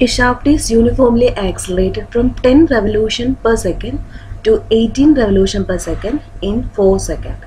A shaft is uniformly accelerated from 10 revolution per second to 18 revolution per second in 4 seconds.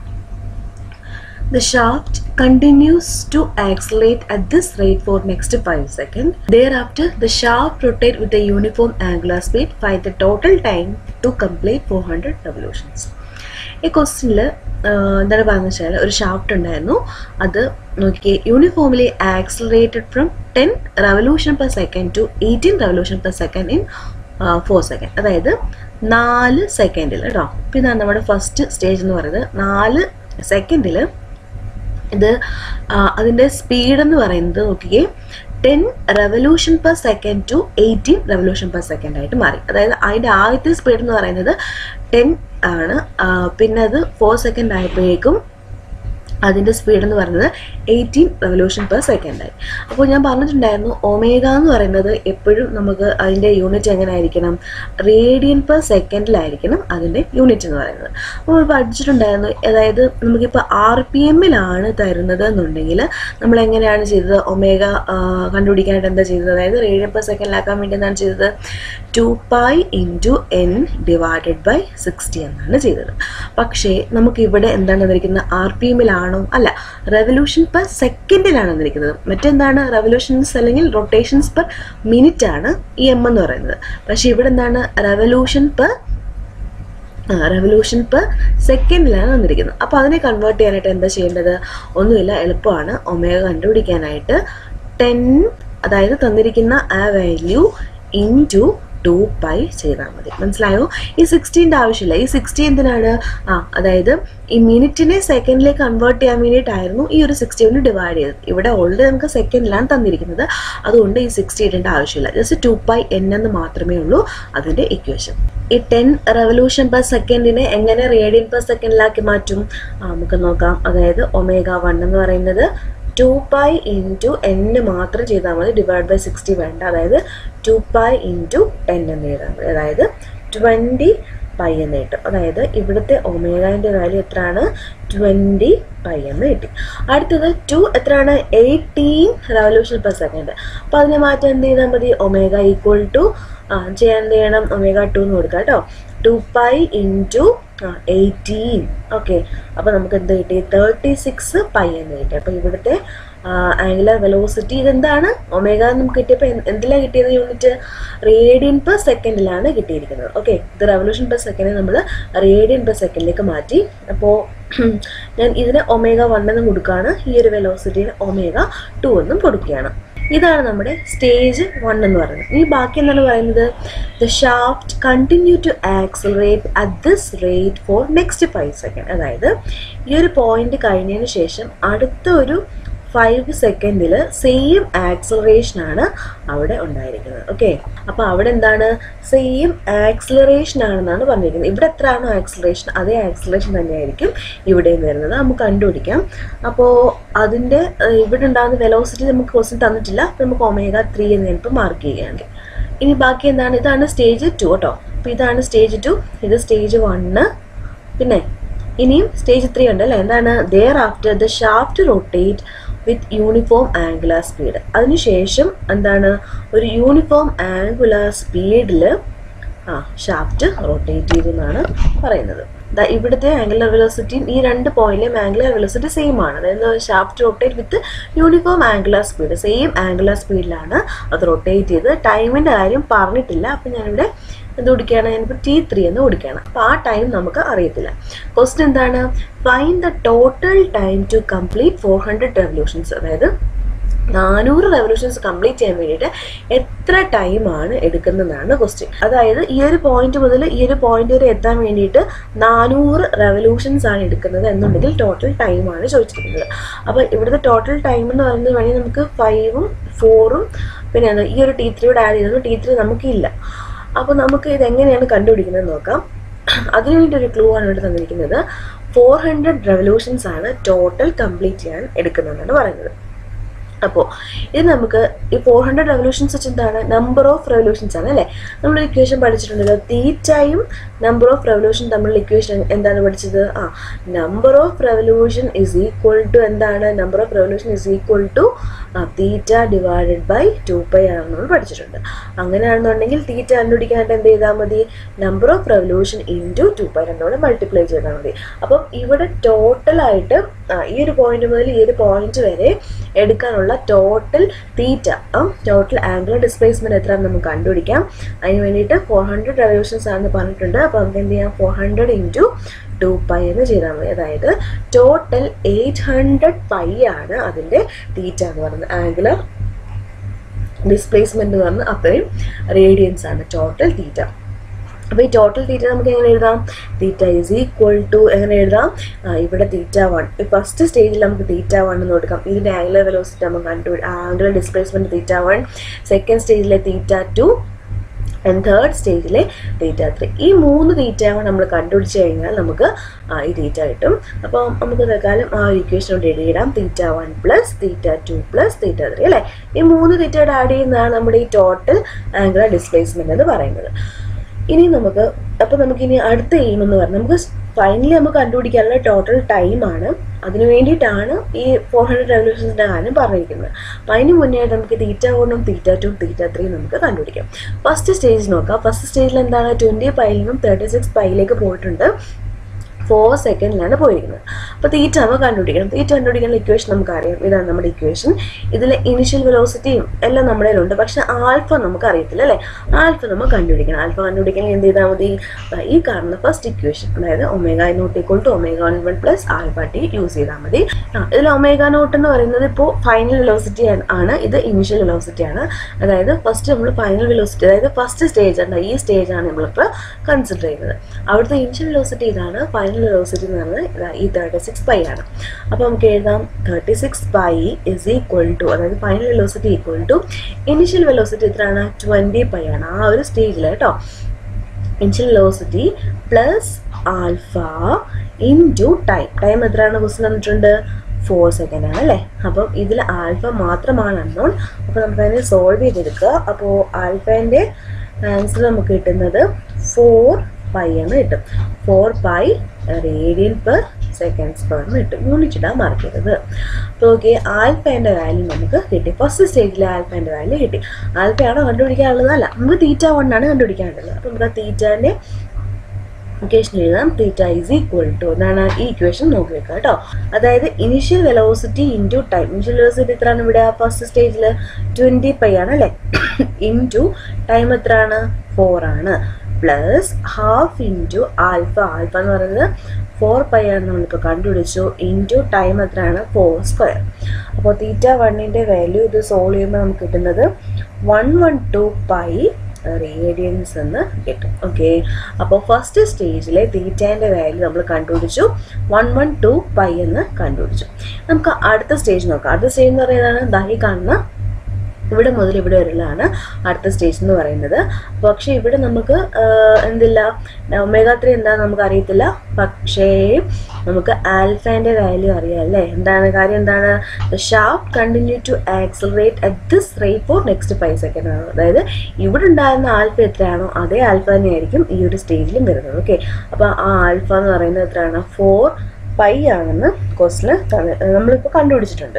The shaft continues to accelerate at this rate for next 5 seconds. Thereafter, the shaft rotates with a uniform angular speed. Find the total time to complete 400 revolutions. ഈ ക്വസ്റ്റ്യനിൽ എന്താണ് പറയുന്നത് വെച്ചാൽ ഒരു shaft ഉണ്ടായിരുന്നു അത് നോക്കിയേ uniformly accelerated from ten revolution per second to eighteen revolution per second in four second അതായത് നാല് സെക്കൻഡിൽ കേട്ടോ അപ്പോൾ ഇതാണ് നമ്മുടെ ഫസ്റ്റ് സ്റ്റേജ് എന്ന് പറയുന്നത് നാല് സെക്കൻഡിൽ ഇത് അതിൻ്റെ സ്പീഡ് എന്ന് പറയുന്നത് നോക്കിയേ ten revolution per second to eighteen revolution per second ആയിട്ട് മാറി അതായത് അതിൻ്റെ ആദ്യത്തെ സ്പീഡ് എന്ന് പറയുന്നത് ടെൻ ആണ് പിന്നെ അത് ഫോർ സെക്കൻഡ് ആയപ്പോഴേക്കും അതിൻ്റെ സ്പീഡ് എന്ന് പറയുന്നത് എയ്റ്റീൻ റെവല്യൂഷൻ പെർ സെക്കൻഡ് ആയി അപ്പോൾ ഞാൻ പറഞ്ഞിട്ടുണ്ടായിരുന്നു ഒമേഗ എന്ന് പറയുന്നത് എപ്പോഴും നമുക്ക് അതിൻ്റെ യൂണിറ്റ് എങ്ങനെ ആയിരിക്കണം റേഡിയൻ പെർ സെക്കൻഡിലായിരിക്കണം അതിൻ്റെ യൂണിറ്റ് എന്ന് പറയുന്നത് അപ്പോൾ നമ്മൾ പഠിച്ചിട്ടുണ്ടായിരുന്നു അതായത് നമുക്കിപ്പോൾ ആർ പി എമ്മിലാണ് തരുന്നത് എന്നുണ്ടെങ്കിൽ നമ്മൾ എങ്ങനെയാണ് ചെയ്തത് ഒമേഗ കണ്ടുപിടിക്കാനായിട്ട് എന്താ ചെയ്തത് അതായത് റേഡിയൻ പെർ സെക്കൻഡിലാക്കാൻ വേണ്ടി എന്താണ് ചെയ്തത് two pi into N divided by sixty എന്നാണ് ചെയ്തത് പക്ഷേ നമുക്കിവിടെ എന്താണ് തന്നിരിക്കുന്നത് ആർ പി എമ്മിലാണ് ആണോ അല്ല റെവല്യൂഷൻ പെർ സെക്കൻഡിലാണ് വന്നിരിക്കുന്നത് മറ്റെന്താണ് റെവല്യൂഷൻസ് അല്ലെങ്കിൽ റൊട്ടേഷൻസ് പെർ മിനിറ്റ് ആണ് ഈ എം എന്ന് പറയുന്നത് പക്ഷേ ഇവിടെ എന്താണ് റെവല്യൂഷൻ പെർ റെവല്യൂഷൻ പെർ സെക്കൻഡിലാണ് വന്നിരിക്കുന്നത് അപ്പോൾ അതിനെ കൺവേർട്ട് ചെയ്യാനായിട്ട് എന്താ ചെയ്യേണ്ടത് ഒന്നുമില്ല എളുപ്പമാണ് ഒമേഗ കണ്ടുപിടിക്കാനായിട്ട് ടെൻ അതായത് തന്നിരിക്കുന്ന ആ value into two pi ചെയ്താൽ മതി മനസ്സിലായോ ഈ സിക്സ്റ്റീൻ്റെ ആവശ്യമില്ല ഈ സിക്സ്റ്റി എന്തിനാണ് ആ അതായത് ഈ മിനിറ്റിനെ സെക്കൻഡിലേക്ക് കൺവേർട്ട് ചെയ്യാൻ വേണ്ടിയിട്ടായിരുന്നു ഈ ഒരു സിക്സ്റ്റി കൊണ്ട് ഡിവൈഡ് ചെയ്തത് ഇവിടെ ഓൾറെഡി നമുക്ക് സെക്കൻഡിലാണ് തന്നിരിക്കുന്നത് അതുകൊണ്ട് ഈ സിക്സ്റ്റി ഇടേണ്ട ആവശ്യമില്ല ജസ്റ്റ് ടു പൈ എൻ എന്ന് മാത്രമേ ഉള്ളൂ അതിൻ്റെ ഇക്വേഷൻ ഈ ടെൻ റെവല്യൂഷൻ പെർ സെക്കൻഡിനെ എങ്ങനെ റേഡിയൻ പെർ സെക്കൻഡിലാക്കി മാറ്റും നമുക്ക് നോക്കാം അതായത് ഒമേഗ വൺ എന്ന് പറയുന്നത് ടു പൈ ഇൻറ്റു എന്ന് മാത്രം ചെയ്താൽ മതി ഡിവൈഡ് ബൈ സിക്സ്റ്റി വേണ്ട അതായത് ടു പൈ ഇൻറ്റു ടെൻ എന്ന് ചെയ്താൽ മതി അതായത് ട്വൻറ്റി പൈ എന്ന് കിട്ടും അതായത് ഇവിടുത്തെ ഒമേഗാൻ്റെ വാല്യൂ എത്രയാണ് ട്വൻറ്റി പൈ എന്ന് കിട്ടി അടുത്തത് ടു എത്രയാണ് എയ്റ്റീൻ റവല്യൂഷൻ പെർ സെക്കൻഡ് അപ്പോൾ അതിനെ മാറ്റം എന്ത് ചെയ്താൽ മതി ഒമേഗ ഈക്വൽ ടു ആ ചെയ്യാൻ എന്ത് ചെയ്യണം ഒമേഗ ടു എന്ന് കൊടുക്കാം കേട്ടോ two pi into eighteen okay അപ്പോൾ നമുക്ക് എന്ത് കിട്ടി തേർട്ടി സിക്സ് പൈ എന്ന് കിട്ടി അപ്പോൾ ഇവിടുത്തെ ആംഗുലർ വെലോസിറ്റി ഇതെന്താണ് ഒമേഗ നമുക്ക് കിട്ടിയപ്പോൾ എന്തിലാണ് കിട്ടിയത് യൂണിറ്റ് റേഡിയൻ പെർ സെക്കൻഡിലാണ് കിട്ടിയിരിക്കുന്നത് ഓക്കെ ഇത് റെവല്യൂഷൻ പെർ സെക്കൻഡ് നമ്മൾ റേഡിയൻ പെർ സെക്കൻഡിലേക്ക് മാറ്റി അപ്പോൾ ഞാൻ ഇതിന് ഒമേഗ വൺ എന്നും കൊടുക്കുകയാണ് ഈ ഒരു വെലോസിറ്റിന് ഒമേഗ ടു എന്നും കൊടുക്കുകയാണ് ഇതാണ് നമ്മുടെ സ്റ്റേജ് വൺ എന്ന് പറയുന്നത് ഈ ബാക്കി എന്താണ് പറയുന്നത് the shaft continue to accelerate at this rate for next five second അതായത് ഈ ഒരു പോയിന്റ് കഴിഞ്ഞതിന് ശേഷം അടുത്ത ഒരു ഫൈവ് സെക്കൻഡിൽ സെയിം ആക്സലറേഷൻ ആണ് അവിടെ ഉണ്ടായിരിക്കുന്നത് ഓക്കെ അപ്പോൾ അവിടെ എന്താണ് സെയിം ആക്സലറേഷൻ ആണെന്നാണ് പറഞ്ഞിരിക്കുന്നത് ഇവിടെ എത്രയാണോ ആക്സലറേഷൻ അതേ ആക്സലറേഷൻ തന്നെയായിരിക്കും ഇവിടെയും വരുന്നത് നമുക്ക് കണ്ടുപിടിക്കാം അപ്പോൾ അതിൻ്റെ ഇവിടെ ഉണ്ടാകുന്ന വെലോസിറ്റി നമുക്ക് ക്വസ്റ്റ്യൻ തന്നിട്ടില്ല നമുക്ക് ഒമേഗ ത്രീ എന്ന് ഞാനിപ്പോൾ മാർക്ക് ചെയ്യുകയാണെങ്കിൽ ഇനി ബാക്കി എന്താണ് ഇതാണ് സ്റ്റേജ് ടു കേട്ടോ അപ്പോൾ ഇതാണ് സ്റ്റേജ് ടു ഇത് സ്റ്റേജ് വണ്ണ് പിന്നെ ഇനിയും സ്റ്റേജ് ത്രീ ഉണ്ട് അല്ലേ എന്താണ് there after the shaft rotate with uniform angular speed അതിനുശേഷം എന്താണ് ഒരു യൂണിഫോം ആംഗുലാർ സ്പീഡിൽ ആ ഷാഫ്റ്റ് റൊട്ടേറ്റ് ചെയ്തു എന്നാണ് പറയുന്നത് ഇവിടുത്തെ ആംഗുലർ വെലോസിറ്റിയും ഈ രണ്ട് പോയിന്റിലെയും ആംഗുലർ വെലോസിറ്റി സെയിം ആണ് അതായത് shaft rotate with uniform angular speed same angular സ്പീഡിലാണ് അത് റൊട്ടേറ്റ് ചെയ്ത് ടൈമിൻ്റെ കാര്യം പറഞ്ഞിട്ടില്ല അപ്പം ഞാനിവിടെ എന്ത് കൊടുക്കുകയാണ് ഞാനിപ്പോൾ ടി ത്രീ എന്ന് കൊടുക്കുകയാണ് അപ്പോൾ ആ ടൈം നമുക്ക് അറിയത്തില്ല ക്വസ്റ്റ്യൻ എന്താണ് find the total time to complete four hundred revolutions അതായത് നാനൂറ് റെവല്യൂഷൻസ് കംപ്ലീറ്റ് ചെയ്യാൻ വേണ്ടിയിട്ട് എത്ര ടൈമാണ് എടുക്കുന്നതാണ് ക്വസ്റ്റ്യൻ അതായത് ഈ ഒരു പോയിന്റ് മുതൽ ഈ ഒരു പോയിന്റ് വരെ എത്താൻ വേണ്ടിയിട്ട് നാനൂറ് റെവല്യൂഷൻസ് ആണ് എടുക്കുന്നത് എന്നുണ്ടെങ്കിൽ ടോട്ടൽ ടൈമാണ് ചോദിച്ചിരിക്കുന്നത് അപ്പോൾ ഇവിടുത്തെ ടോട്ടൽ ടൈം എന്ന് പറയുന്നത് വേണമെങ്കിൽ നമുക്ക് ഫൈവും ഫോറും പിന്നെ ഈ ഒരു ടി ത്രീയോട് ആഡ് ചെയ്തത് ടി ത്രീ നമുക്കില്ല അപ്പോൾ നമുക്ക് ഇത് എങ്ങനെയാണ് കണ്ടുപിടിക്കുന്നത് നോക്കാം അതിനു വേണ്ടി ഒരു ക്ലൂ ആണ് ഇവിടെ തന്നിരിക്കുന്നത് ഫോർ ഹൺഡ്രഡ് റെവല്യൂഷൻസ് ആണ് ടോട്ടൽ കംപ്ലീറ്റ് ചെയ്യാൻ എടുക്കുന്നതെന്നാണ് പറയുന്നത് അപ്പോൾ ഇത് നമുക്ക് ഈ ഫോർ ഹൺഡ്രഡ് റെവല്യൂഷൻസ് വെച്ച് എന്താണ് നമ്പർ ഓഫ് റെവല്യൂഷൻസ് ആണ് അല്ലേ നമ്മൾ ഇക്വേഷൻ പഠിച്ചിട്ടുണ്ടല്ലോ തീറ്റയും നമ്പർ ഓഫ് റെവല്യൂഷൻ തമ്മിലുള്ള ഇക്വേഷൻ എന്താണ് പഠിച്ചത് ആ number of revolution is equal to എന്താണ് number of revolution is equal to theta divided by two pi ആണെന്ന് നമ്മൾ പഠിച്ചിട്ടുണ്ട് അങ്ങനെയാണെന്നുണ്ടെങ്കിൽ തീറ്റ കണ്ടുപിടിക്കാനായിട്ട് എന്ത് ചെയ്താൽ മതി number of revolution into two pi രണ്ടോടെ മൾട്ടിപ്ലൈ ചെയ്താൽ മതി അപ്പം ഇവിടെ ടോട്ടലായിട്ട് ഈ ഒരു പോയിന്റ് മുതൽ ഈ ഒരു പോയിന്റ് വരെ എടുക്കാനുള്ള total theta total angular displacement എത്രയാണെന്ന് നമുക്ക് കണ്ടുപിടിക്കാം അതിന് വേണ്ടിയിട്ട് ഫോർ ഹൺഡ്രഡ് റെവല്യൂഷൻസ് ആണെന്ന് പറഞ്ഞിട്ടുണ്ട് അപ്പോൾ നമുക്ക് എന്ത് ചെയ്യാം four hundred into two pi എന്ന് ചെയ്താൽ മതി അതായത് ടോട്ടൽ എയ്റ്റ് ഹൺഡ്രഡ് പൈ ആണ് അതിൻ്റെ തീറ്റ എന്ന് പറയുന്നത് ആംഗുലർ ഡിസ്പ്ലേസ്മെന്റ് എന്ന് പറഞ്ഞാൽ അത്രയും റേഡിയൻസ് ആണ് ടോട്ടൽ തീറ്റ അപ്പോൾ ഈ ടോട്ടൽ തീറ്റ നമുക്ക് എങ്ങനെ എഴുതാം തീറ്റ ഈസ് ഈക്വൽ ടു എങ്ങനെ എഴുതാം ഇവിടെ തീറ്റ വൺ ഫസ്റ്റ് സ്റ്റേജിൽ നമുക്ക് തീറ്റ വൺ എന്ന് കൊടുക്കാം ഇതിൻ്റെ ആംഗുലർ വെലോസിറ്റി നമുക്ക് കണ്ടുപിടി angular displacement theta one second സ്റ്റേജിലെ തീറ്റ ടു ആൻഡ് തേർഡ് സ്റ്റേജിലെ തീറ്റ ത്രീ ഈ മൂന്ന് തീറ്റയാണ് നമ്മൾ കണ്ടുപിടിച്ച് കഴിഞ്ഞാൽ നമുക്ക് ഈ തീറ്റ കിട്ടും അപ്പോൾ നമുക്ക് തൽക്കാലം ആ ഒരു ഇക്വേഷനോട് എഴുതിയിടാം theta one plus theta two plus theta three അല്ലേ ഈ മൂന്ന് തീറ്റയുടെ ആഡ് ചെയ്യുന്നതാണ് നമ്മുടെ ഈ ടോട്ടൽ ആംഗുലർ ഡിസ്പ്ലേസ്മെന്റ് എന്ന് പറയുന്നത് ഇനി നമുക്ക് അപ്പോൾ നമുക്ക് ഇനി അടുത്ത എയിം എന്ന് പറഞ്ഞാൽ നമുക്ക് ഫൈനലി നമുക്ക് കണ്ടുപിടിക്കാനുള്ള ടോട്ടൽ ടൈമാണ് അതിന് വേണ്ടിയിട്ടാണ് ഈ ഫോർ ഹൺഡ്രഡ് റെവല്യൂഷൻസിൻ്റെ കാര്യം പറഞ്ഞിരിക്കുന്നത് അപ്പം അതിന് മുന്നേ ആയിട്ട് നമുക്ക് തീറ്റ വണ്ണും തീറ്റ ടു തീറ്റ ത്രീ നമുക്ക് കണ്ടുപിടിക്കാം ഫസ്റ്റ് സ്റ്റേജ് നോക്കാം ഫസ്റ്റ് സ്റ്റേജിൽ എന്താണ് ട്വൻറ്റി പൈയിൽ നിന്നും തേർട്ടി സിക്സ് പൈയിലേക്ക് പോയിട്ടുണ്ട് ഫോർ സെക്കൻഡിലാണ് പോയിരിക്കുന്നത് അപ്പോൾ തീറ്റ നമുക്ക് കണ്ടുപിടിക്കണം തീറ്റ കണ്ടുപിടിക്കുന്ന ഇക്വേഷൻ നമുക്കറിയാം ഇതാണ് നമ്മുടെ ഇക്വേഷൻ ഇതിൽ ഇനിഷ്യൽ വെലോസിറ്റിയും എല്ലാം നമ്മുടെ കയ്യിലുണ്ട് പക്ഷെ ആൽഫ നമുക്ക് അറിയത്തില്ല അല്ലേ ആൽഫ നമുക്ക് കണ്ടുപിടിക്കണം ആൽഫ കണ്ടുപിടിക്കാൻ എന്ത് ചെയ്താൽ മതി ഈ കാണുന്ന ഫസ്റ്റ് ഇക്വേഷൻ അതായത് omega naught equal to omega one one plus alpha T use ചെയ്താൽ മതി ആ ഇതിൽ ഒമേഗ നോട്ട് എന്ന് പറയുന്നത് ഇപ്പോൾ ഫൈനൽ വെലോസിറ്റി ആണ് ഇത് ഇനിഷ്യൽ വെലോസിറ്റി ആണ് അതായത് ഫസ്റ്റ് നമ്മൾ ഫൈനൽ വെലോസിറ്റി അതായത് ഫസ്റ്റ് സ്റ്റേജ് ആണ് ഈ സ്റ്റേജ് ആണ് നമ്മളിപ്പോൾ കൺസിഡർ ചെയ്യുന്നത് അവിടുത്തെ ഇനിഷ്യൽ വെലോസിറ്റി ഇതാണ് ഫൈനൽ വെലോസിറ്റി എന്ന് പറയുന്നത് ഈ തേർട്ടി സിക്സ് പൈ ആണ് അപ്പോൾ നമുക്ക് എഴുതാം thirty six pi is equal to അതായത് final velocity equal to initial velocity എത്രയാണ് ട്വൻറ്റി പൈ ആണ് ആ ഒരു സ്റ്റേജിൽ കേട്ടോ initial velocity plus alpha into time time എത്രയാണ് ക്വസ്റ്റൻ തന്നിട്ടുണ്ട് ഫോർ സെക്കൻഡ് ആണ് അല്ലേ അപ്പം ഇതിൽ ആൽഫ മാത്രമാണ് അൺനോൺ അപ്പോൾ നമുക്ക് അതിനെ സോൾവ് ചെയ്തെടുക്കുക അപ്പോൾ ആൽഫേൻ്റെ ആൻസർ നമുക്ക് കിട്ടുന്നത് ഫോർ പൈ എന്ന് കിട്ടും four pi radian per seconds per കിട്ടും യൂണിറ്റ് ഇടാൻ മറക്കരുത് അപ്പോൾ ഓക്കെ ആൽഫേൻ്റെ വാല്യൂ നമുക്ക് കിട്ടി ഫസ്റ്റ് സ്റ്റേജിലെ ആൽഫേൻ്റെ വാല്യൂ കിട്ടി ആൽഫയാണോ കണ്ടുപിടിക്കാനുള്ളതല്ല നമുക്ക് തീറ്റ കൊണ്ടാണ് കണ്ടുപിടിക്കാനുള്ളത് അപ്പോൾ നമുക്ക് ആ തീറ്റാൻ്റെ ഇക്വേഷൻ എഴുതാം തീറ്റ ഈസ് ഈക്വൽ ടു എന്താണ് ഈ ഇക്വേഷൻ നോക്കി വെക്കുക കേട്ടോ അതായത് initial velocity into time initial velocity എത്രയാണ് ഇവിടെ ഫസ്റ്റ് സ്റ്റേജിൽ ട്വൻറ്റി പൈ ആണ് അല്ലേ ഇൻറ്റു ടൈം എത്രയാണ് ഫോർ ആണ് plus half into alpha alpha എന്ന് പറയുന്നത് ഫോർ പൈ ആണ് നമ്മളിപ്പോൾ കണ്ടുപിടിച്ചു ഇൻറ്റു ടൈം എത്രയാണ് ഫോർ സ്ക്വയർ അപ്പോൾ തീറ്റ വണ്ണിൻ്റെ വാല്യൂ ഇത് സോൾവ് ചെയ്യുമ്പോൾ നമുക്ക് കിട്ടുന്നത് one one two pi radians എന്ന് കിട്ടും ഓക്കെ അപ്പോൾ ഫസ്റ്റ് സ്റ്റേജിലെ തീറ്റേൻ്റെ വാല്യൂ നമ്മൾ കണ്ടുപിടിച്ചു വൺ വൺ ടു പൈ എന്ന് കണ്ടുപിടിച്ചു നമുക്ക് അടുത്ത സ്റ്റേജ് നോക്കാം അടുത്ത സ്റ്റേജ് എന്ന് പറയുന്നതാണ് ദാ ഈ കാണുന്ന ഇവിടെ മുതൽ ഇവിടെ വരെയുള്ളതാണ് അടുത്ത സ്റ്റേജ് എന്ന് പറയുന്നത് പക്ഷേ ഇവിടെ നമുക്ക് എന്തില്ല ഒമേഗ ത്രീ എന്താണെന്ന് നമുക്ക് അറിയത്തില്ല പക്ഷേ നമുക്ക് ആൽഫേൻ്റെ വാല്യൂ അറിയാം അല്ലേ എന്താണ് കാര്യം എന്താണ് ഷാർപ്പ് continue to accelerate at this rate for next five second ആണ് അതായത് ഇവിടെ ഉണ്ടായിരുന്ന ആൽഫ എത്രയാണോ അതേ ആൽഫ തന്നെയായിരിക്കും ഈ ഒരു സ്റ്റേജിലും വരുന്നത് ഓക്കെ അപ്പോൾ ആ ആൽഫ എന്ന് പറയുന്നത് എത്രയാണ് ഫോർ പൈ ആണെന്ന് ക്വസ്റ്റിന് നമ്മളിപ്പോൾ കണ്ടുപിടിച്ചിട്ടുണ്ട്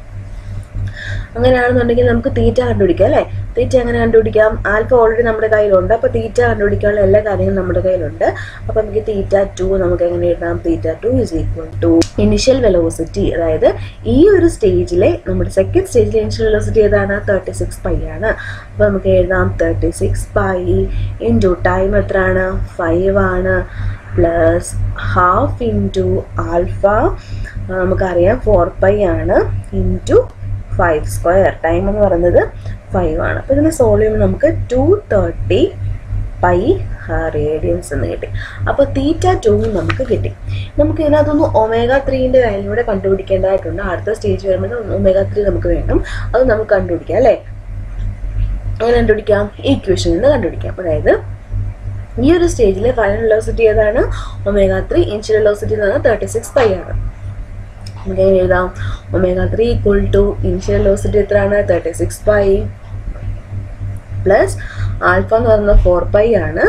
അങ്ങനെയാണെന്നുണ്ടെങ്കിൽ നമുക്ക് തീറ്റ കണ്ടുപിടിക്കാം അല്ലേ തീറ്റ എങ്ങനെ കണ്ടുപിടിക്കാം ആൽഫ ഓൾറെഡി നമ്മുടെ കയ്യിലുണ്ട് അപ്പോൾ തീറ്റ കണ്ടുപിടിക്കാനുള്ള എല്ലാ കാര്യങ്ങളും നമ്മുടെ കയ്യിലുണ്ട് അപ്പോൾ നമുക്ക് തീറ്റ ടു നമുക്ക് എങ്ങനെ എഴുതാം theta two is equal to initial velocity അതായത് ഈ ഒരു സ്റ്റേജിലെ നമ്മുടെ സെക്കൻഡ് സ്റ്റേജിലെ ഇനിഷ്യൽ വെലോസിറ്റി ഏതാണ് തേർട്ടി സിക്സ് പൈ ആണ് അപ്പോൾ നമുക്ക് എഴുതാം thirty six pi into time എത്രയാണ് ഫൈവ് ആണ് പ്ലസ് ഹാഫ് ഇൻറ്റു ആൽഫ നമുക്കറിയാം ഫോർ പൈ ആണ് ഇൻറ്റു ഫൈവ് സ്ക്വയർ ടൈം എന്ന് പറയുന്നത് ഫൈവ് ആണ് അപ്പോൾ ഇതിന് സോൾവ് ചെയ്യുമ്പോൾ നമുക്ക് ടു തേർട്ടി പൈ റേഡിയൻസ് എന്ന് കിട്ടി അപ്പോൾ തീറ്റ ടു നമുക്ക് കിട്ടി നമുക്ക് ഇതിനകത്തൊന്ന് ഒമേഗ ത്രീൻ്റെ വാല്യൂ കൂടെ കണ്ടുപിടിക്കേണ്ടതായിട്ടുണ്ട് അടുത്ത സ്റ്റേജ് വരുമ്പോൾ ഒമേഗ ത്രീ നമുക്ക് വേണം അത് നമുക്ക് കണ്ടുപിടിക്കാം അല്ലേ അങ്ങനെ കണ്ടുപിടിക്കാം ഈ ഇക്വേഷനിൽ നിന്ന് കണ്ടുപിടിക്കാം അതായത് ഈ ഒരു സ്റ്റേജിലെ ഫൈനൽ വെലോസിറ്റി ഏതാണ് ഒമേഗ ത്രീ ഇനിഷ്യൽ വെലോസിറ്റി എന്ന് പറഞ്ഞാൽ തേർട്ടി സിക്സ് പൈ ആണ് നമുക്ക് എങ്ങനെ എഴുതാം omega three equal to initial velocity എത്രയാണ് thirty six pi plus alpha എന്ന് പറയുന്നത് ഫോർ പൈ ആണ്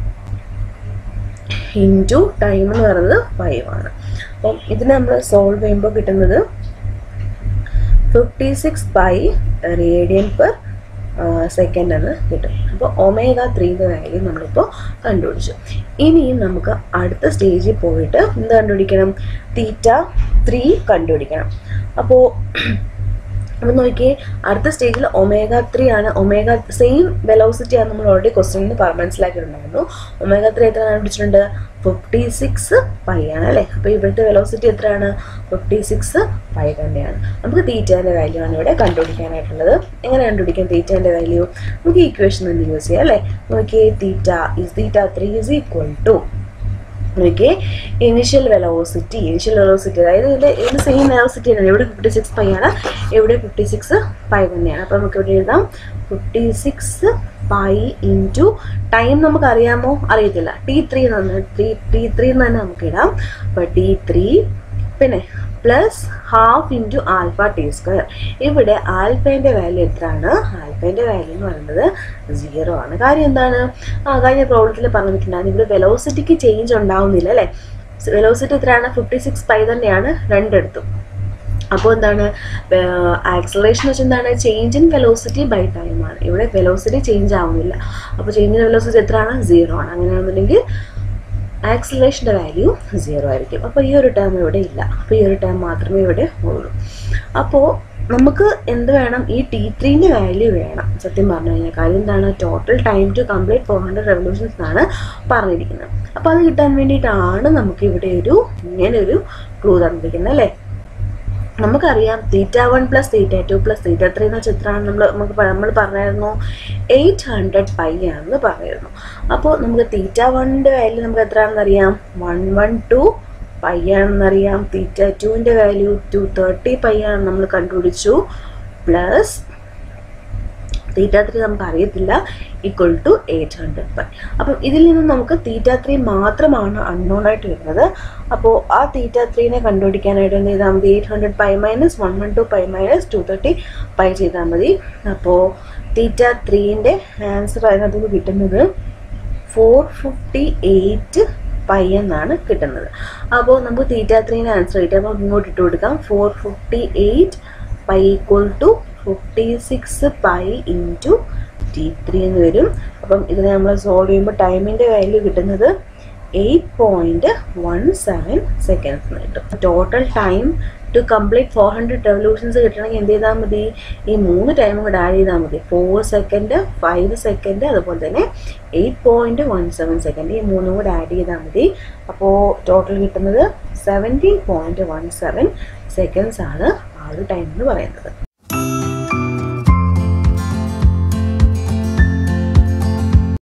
ഇൻറ്റു ടൈം എന്ന് പറയുന്നത് ഫൈവ് ആണ് അപ്പം ഇതിനെ നമ്മൾ സോൾവ് ചെയ്യുമ്പോൾ കിട്ടുന്നത് fifty six pi radian per second എന്ന് കിട്ടും അപ്പോൾ ഒമേഗ ത്രീൻ്റെ വാല്യൂ നമ്മളിപ്പോൾ കണ്ടുപിടിച്ചു ഇനിയും നമുക്ക് അടുത്ത സ്റ്റേജിൽ പോയിട്ട് എന്ത് കണ്ടുപിടിക്കണം തീറ്റ ത്രീ കണ്ടുപിടിക്കണം അപ്പോൾ അപ്പം നോക്കിയേ അടുത്ത സ്റ്റേജിൽ ഒമേഗ ത്രീ ആണ് ഒമേഗ സെയിം വെലോസിറ്റി ആണ് നമ്മൾ ഓൾറെഡി ക്വസ്റ്റ്യനിൽ മനസ്സിലാക്കിയിട്ടുണ്ടായിരുന്നു ഒമേഗ ത്രീ എത്ര കണ്ടുപിടിച്ചിട്ടുണ്ട് ഫിഫ്റ്റി സിക്സ് പൈ ആണ് അല്ലേ അപ്പോൾ ഇവിടുത്തെ വെലോസിറ്റി എത്രയാണ് ഫിഫ്റ്റി സിക്സ് പൈ തന്നെയാണ് നമുക്ക് തീറ്റേൻ്റെ വാല്യൂ ആണ് ഇവിടെ കണ്ടുപിടിക്കാനായിട്ടുള്ളത് എങ്ങനെ കണ്ടുപിടിക്കാം തീറ്റേൻ്റെ വാല്യൂ നമുക്ക് ഇക്വേഷൻ തന്നെ യൂസ് ചെയ്യാം അല്ലേ നോക്കിയേ theta is theta three is equal to നോക്കിയേ ഇനിഷ്യൽ വെലോസിറ്റി ഇനിഷ്യൽ വെലോസിറ്റി അതായത് ഇതിൻ്റെ ഇതിൻ്റെ സെയിം വെലോസിറ്റി തന്നെയാണ് ഇവിടെ ഫിഫ്റ്റി സിക്സ് പൈ ആണ് ഇവിടെ ഫിഫ്റ്റി സിക്സ് പൈ തന്നെയാണ് അപ്പോൾ നമുക്ക് ഇവിടെ എഴുതാം fifty six pi into time നമുക്ക് അറിയാമോ അറിയത്തില്ല ടി ത്രീ എന്ന് ടി ടി ത്രീ എന്ന് തന്നെ നമുക്ക് ഇടാം അപ്പോൾ ടി ത്രീ പിന്നെ plus half into alpha T square ഇവിടെ ആൽഫേൻ്റെ വാല്യൂ എത്രയാണ് ആൽഫേൻ്റെ വാല്യൂ എന്ന് പറയുന്നത് സീറോ ആണ് കാര്യം എന്താണ് ആ കഴിഞ്ഞ പ്രോബ്ലത്തിൽ പറഞ്ഞിട്ടുണ്ടായിരുന്നു ഇവിടെ വെലോസിറ്റിക്ക് ചേഞ്ച് ഉണ്ടാവുന്നില്ല അല്ലേ വെലോസിറ്റി എത്രയാണ് ഫിഫ്റ്റി സിക്സ് പൈ തന്നെയാണ് രണ്ടിടത്തും അപ്പോൾ എന്താണ് ആക്സലറേഷൻ വെച്ച് എന്താണ് change in velocity by time ആണ് ഇവിടെ വെലോസിറ്റി ചേഞ്ച് ആവുന്നില്ല അപ്പോൾ ചേഞ്ച് ഇൻ വെലോസിറ്റി എത്രയാണ് സീറോ ആണ് അങ്ങനെയാണെന്നുണ്ടെങ്കിൽ ആക്സലറേഷൻ്റെ വാല്യൂ സീറോ ആയിരിക്കും അപ്പോൾ ഈ ഒരു ടേം ഇവിടെ ഇല്ല അപ്പോൾ ഈ ഒരു ടേം മാത്രമേ ഇവിടെ ഉള്ളൂ അപ്പോൾ നമുക്ക് എന്ത് വേണം ഈ ടി ത്രീൻ്റെ വാല്യൂ വേണം സത്യം പറഞ്ഞു കഴിഞ്ഞാൽ കാര്യം എന്താണ് total time to complete four hundred revolutions എന്നാണ് പറഞ്ഞിരിക്കുന്നത് അപ്പോൾ അത് കിട്ടാൻ വേണ്ടിയിട്ടാണ് നമുക്ക് ഇവിടെ ഒരു ഇങ്ങനെ ഒരു ക്ലൂ തന്നിരിക്കുന്നത് അല്ലേ നമുക്കറിയാം theta one plus theta two plus theta three എന്ന ചിത്രമാണ് നമ്മൾ നമുക്ക് നമ്മൾ പറഞ്ഞായിരുന്നു എയ്റ്റ് ഹൺഡ്രഡ് പൈ ആണെന്ന് പറഞ്ഞിരുന്നു അപ്പോൾ നമുക്ക് തീറ്റ വണ്ണിൻ്റെ വാല്യൂ നമുക്ക് എത്രയാണെന്ന് അറിയാം വൺ വൺ ടു പൈ ആണെന്നറിയാം തീറ്റ ടുവിൻ്റെ വാല്യൂ ടു തേർട്ടി പൈ ആണ് നമ്മൾ കണ്ടുപിടിച്ചു പ്ലസ് തീറ്റ ത്രീ നമുക്ക് അറിയത്തില്ല equal to eight hundred pi അപ്പം ഇതിൽ നിന്ന് നമുക്ക് തീറ്റ ത്രീ മാത്രമാണ് അൺനോൺ ആയിട്ട് വരുന്നത് അപ്പോൾ ആ തീറ്റ ത്രീനെ കണ്ടുപിടിക്കാനായിട്ട് എന്ത് ചെയ്താൽ മതി eight hundred pi minus one one two pi minus two thirty pi ചെയ്താൽ മതി അപ്പോൾ തീറ്റ ത്രീൻ്റെ ആൻസർ അതിനകത്ത് കിട്ടുന്നത് ഫോർ ഫിഫ്റ്റി എയ്റ്റ് പൈ എന്നാണ് കിട്ടുന്നത് അപ്പോൾ നമുക്ക് തീറ്റ ത്രീൻ്റെ ആൻസർ കിട്ടും അപ്പോൾ ഇങ്ങോട്ട് ഇട്ട് കൊടുക്കാം four fifty eight pi equal to fifty six pi into T three എന്ന് വരും അപ്പം ഇതിനെ നമ്മൾ സോൾവ് ചെയ്യുമ്പോൾ ടൈമിൻ്റെ വാല്യൂ കിട്ടുന്നത് eight point one seven seconds എന്ന് കിട്ടും total time to complete four hundred revolutions കിട്ടണമെങ്കിൽ എന്ത് ചെയ്താൽ മതി ഈ മൂന്ന് ടൈമും കൂടെ ആഡ് ചെയ്താൽ മതി ഫോർ സെക്കൻഡ് ഫൈവ് സെക്കൻഡ് അതുപോലെ തന്നെ eight point one seven second ഈ മൂന്നും കൂടെ ആഡ് ചെയ്താൽ മതി അപ്പോൾ ടോട്ടൽ കിട്ടുന്നത് seventeen point one seven seconds ആണ് ആ ഒരു ടൈം എന്ന് പറയുന്നത്